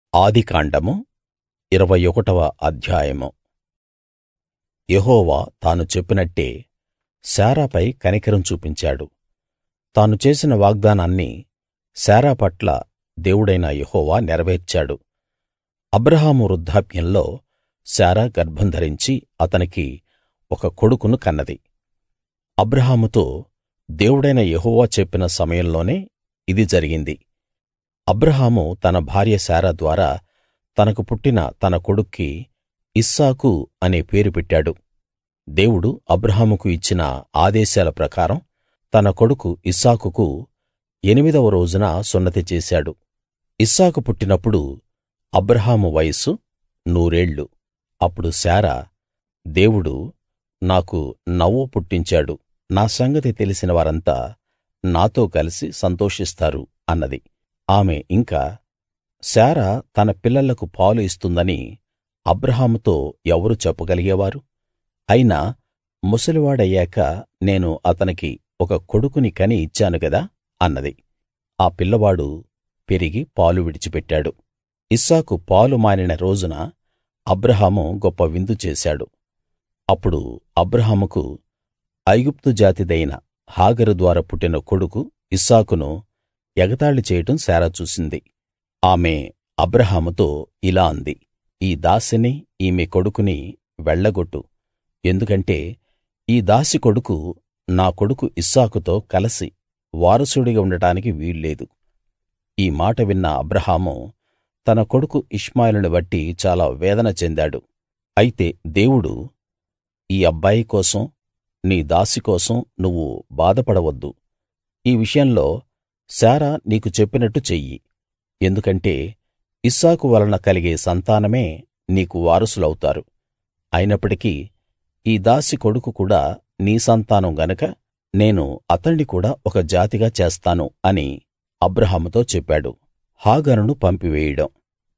ఆదికాండము ఇరవై ఒకటవ అధ్యాయము యెహోవా తాను చెప్పినట్టే శారాపై కనికరం చూపించాడు తాను చేసిన వాగ్దానాన్ని శారా పట్ల దేవుడైన యెహోవా నెరవేర్చాడు అబ్రాహాము వృద్ధాప్యంలో శారా గర్భం ధరించి అతనికి ఒక కొడుకును కన్నది అబ్రాహాముతో దేవుడైన యెహోవా చెప్పిన సమయంలోనే ఇది జరిగింది అబ్రాహాము తన భార్య శారా ద్వారా తనకు పుట్టిన తన కొడుక్కి ఇస్సాకు అనే పేరు పెట్టాడు దేవుడు అబ్రాహాముకు ఇచ్చిన ఆదేశాల ప్రకారం తన కొడుకు ఇస్సాకుకు ఎనిమిదవ రోజున సున్నతి చేశాడు ఇస్సాకు పుట్టినప్పుడు అబ్రాహాము వయస్సు నూరేళ్ళు అప్పుడు శారా దేవుడు నాకు నవ్వు పుట్టించాడు నా సంగతి తెలిసిన వారంతా నాతో కలిసి సంతోషిస్తారు అన్నది ఆమె ఇంకా శారా తన పిల్లలకు పాలు ఇస్తుందని అబ్రాహాముతో ఎవరు చెప్పగలిగేవారు అయినా ముసలివాడయ్యాక నేను అతనికి ఒక కొడుకుని కని ఇచ్చాను గదా అన్నది ఆ పిల్లవాడు పెరిగి పాలు విడిచిపెట్టాడు ఇస్సాకు పాలు మానిన రోజున అబ్రాహాము గొప్ప విందు చేశాడు అప్పుడు అబ్రాహాముకు ఐగుప్తు జాతిదైన హాగరు ద్వారా పుట్టిన కొడుకు ఇస్సాకును ఎగతాళి చేయడం శారా చూసింది ఆమె అబ్రాహాముతో ఇలా అంది ఈ దాసిని ఈమె కొడుకుని వెళ్ళగొట్టు ఎందుకంటే ఈ దాసి కొడుకు నా కొడుకు ఇస్సాకుతో కలసి వారసుడిగా ఉండటానికి వీల్లేదు ఈ మాట విన్న అబ్రాహాము తన కొడుకు ఇష్మాయేలును బట్టి చాలా వేదన చెందాడు అయితే దేవుడు ఈ అబ్బాయి కోసం నీ దాసి కోసం నువ్వు బాధపడవద్దు ఈ విషయంలో శారా నీకు చెప్పినట్టు చెయ్యి ఎందుకంటే ఇస్సాకు వలన కలిగే సంతానమే నీకు వారసులవుతారు అయినప్పటికీ ఈ దాసి కొడుకు కూడా నీ సంతానం గనక నేను అతణ్ణి కూడా ఒక జాతిగా చేస్తాను అని అబ్రాహాముతో చెప్పాడు హాగరును పంపివేయడం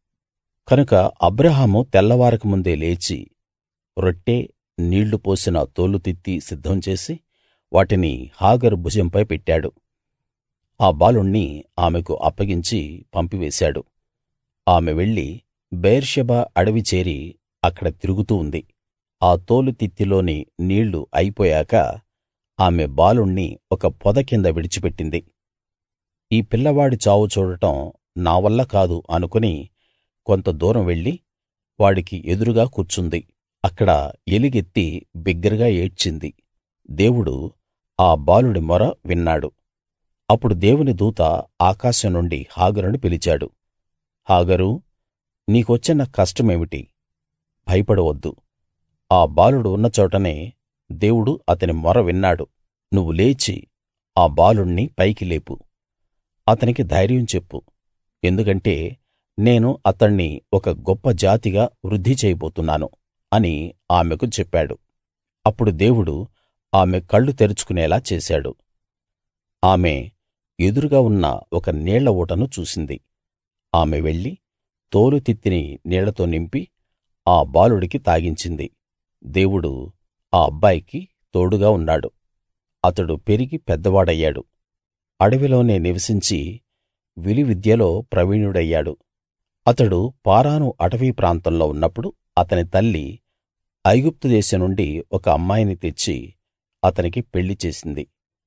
కనుక అబ్రాహాము తెల్లవారక ముందే లేచి రొట్టె నీళ్లు పోసిన తోలుతిత్తి సిద్ధం చేసి వాటిని హాగరు భుజంపై పెట్టాడు ఆ బాలుణ్ణి ఆమెకు అప్పగించి పంపివేశాడు ఆమె వెళ్లి బెయేర్షెబా అడవి చేరి అక్కడ తిరుగుతూ ఉంది ఆ తోలుతిత్తిలోని నీళ్లు అయిపోయాక ఆమె బాలుణ్ణి ఒక పొద కింద విడిచిపెట్టింది ఈ పిల్లవాడి చావు చూడటం నా వల్ల కాదు అనుకుని కొంత దూరం వెళ్లి వాడికి ఎదురుగా కూర్చుంది అక్కడ ఎలుగెత్తి బిగ్గరగా ఏడ్చింది దేవుడు ఆ బాలుడి మొర విన్నాడు అప్పుడు దేవుని దూత ఆకాశం నుండి హాగరును పిలిచాడు హాగరూ నీకొచ్చిన కష్టమేమిటి భయపడవద్దు ఆ బాలుడు ఉన్న చోటనే దేవుడు అతని మొర విన్నాడు నువ్వు లేచి ఆ బాలుణ్ణి పైకి లేపు అతనికి ధైర్యం చెప్పు ఎందుకంటే నేను అతణ్ణి ఒక గొప్ప జాతిగా వృద్ధి చేయబోతున్నాను అని ఆమెకు చెప్పాడు అప్పుడు దేవుడు ఆమె కళ్ళు తెరుచుకునేలా చేశాడు ఆమె ఎదురుగా ఉన్న ఒక నీళ్ల ఊటను చూసింది ఆమె వెళ్లి తోలుతిత్తిని నీళ్లతో నింపి ఆ బాలుడికి తాగించింది దేవుడు ఆ అబ్బాయికి తోడుగా ఉన్నాడు అతడు పెరిగి పెద్దవాడయ్యాడు అడవిలోనే నివసించి విలువిద్యలో ప్రవీణుడయ్యాడు అతడు పారాను అటవీ ప్రాంతంలో ఉన్నప్పుడు అతని తల్లి ఐగుప్తు దేశం నుండి ఒక అమ్మాయిని తెచ్చి అతనికి పెళ్లి చేసింది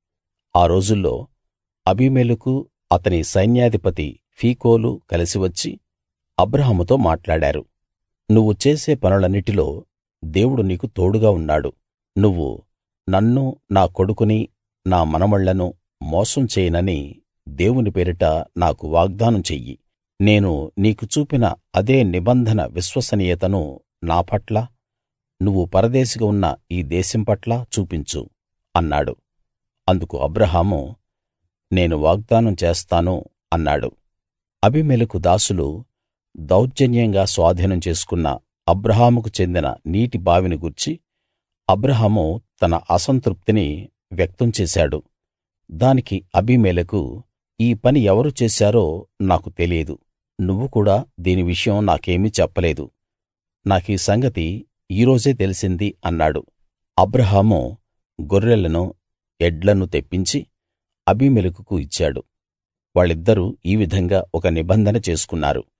ఆ రోజుల్లో అబీమెలెకు అతని సైన్యాధిపతి ఫీకోలు కలిసి వచ్చి అబ్రాహాముతో మాట్లాడారు నువ్వు చేసే పనులన్నిటిలో దేవుడు నీకు తోడుగా ఉన్నాడు నువ్వు నన్ను నా కొడుకుని నా మనమళ్ళను మోసం చేయనని దేవుని పేరిట నాకు వాగ్దానం చెయ్యి నేను నీకు చూపిన అదే నిబంధన విశ్వసనీయతను నా పట్ల నువ్వు పరదేశిగా ఉన్న ఈ దేశం పట్ల చూపించు అన్నాడు అందుకు అబ్రాహాము నేను వాగ్దానం చేస్తాను అన్నాడు అబీమెలెకు దాసులు దౌర్జన్యంగా స్వాధీనం చేసుకున్న అబ్రాహాముకు చెందిన నీటి బావిని గూర్చి అబ్రాహాము తన అసంతృప్తిని వ్యక్తం చేశాడు దానికి అబీమెలెకు ఈ పని ఎవరు చేశారో నాకు తెలియదు నువ్వు కూడా దీని విషయం నాకేమీ చెప్పలేదు నాకీ సంగతి ఈ రోజే తెలిసింది అన్నాడు అబ్రాహాము గొర్రెలను ఎడ్లను తెప్పించి అబీమెలెకుకు ఇచ్చాడు వాళ్ళిద్దరూ ఈ విధంగా ఒక నిబంధన చేసుకున్నారు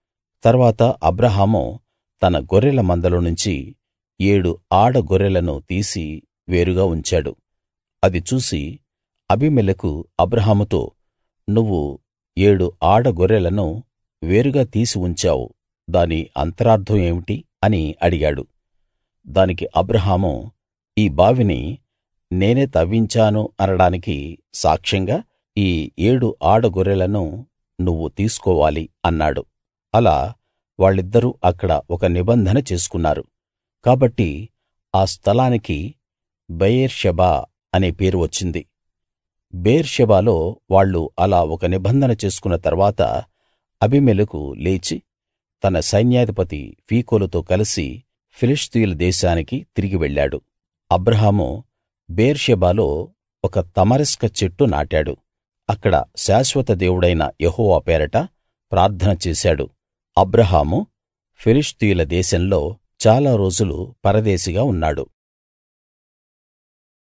తర్వాత అబ్రాహాము తన గొర్రెల మందలో నుంచి ఏడు ఆడ గొర్రెలను తీసి వేరుగా ఉంచాడు అది చూసి అబీమెలెకు అబ్రాహాముతో నువ్వు ఏడు ఆడ గొర్రెలను వేరుగా తీసి ఉంచావు దాని అంతరార్థం ఏమిటి అని అడిగాడు దానికి అబ్రాహాము ఈ బావిని నేనే తవ్వించాను అనడానికి సాక్ష్యంగా ఈ ఏడు ఆడ గొర్రెలను నువ్వు తీసుకోవాలి అన్నాడు అలా వాళ్ళిద్దరూ అక్కడ ఒక నిబంధన చేసుకున్నారు కాబట్టి ఆ స్థలానికి బెయేర్షెబా అనే పేరు వచ్చింది బెయేర్షెబాలో వాళ్ళు అలా ఒక నిబంధన చేసుకున్న తర్వాత అబీమెలెకు లేచి తన సైన్యాధిపతి ఫీకోలుతో కలిసి ఫిలిష్తీయుల దేశానికి తిరిగి వెళ్ళాడు అబ్రాహాము బెయేర్షెబాలో ఒక తమరస్క చెట్టు నాటాడు అక్కడ శాశ్వత దేవుడైన యెహోవా పేరట ప్రార్థన చేశాడు అబ్రాహాము ఫిలిష్తీయుల దేశంలో చాలా రోజులు పరదేశిగా ఉన్నాడు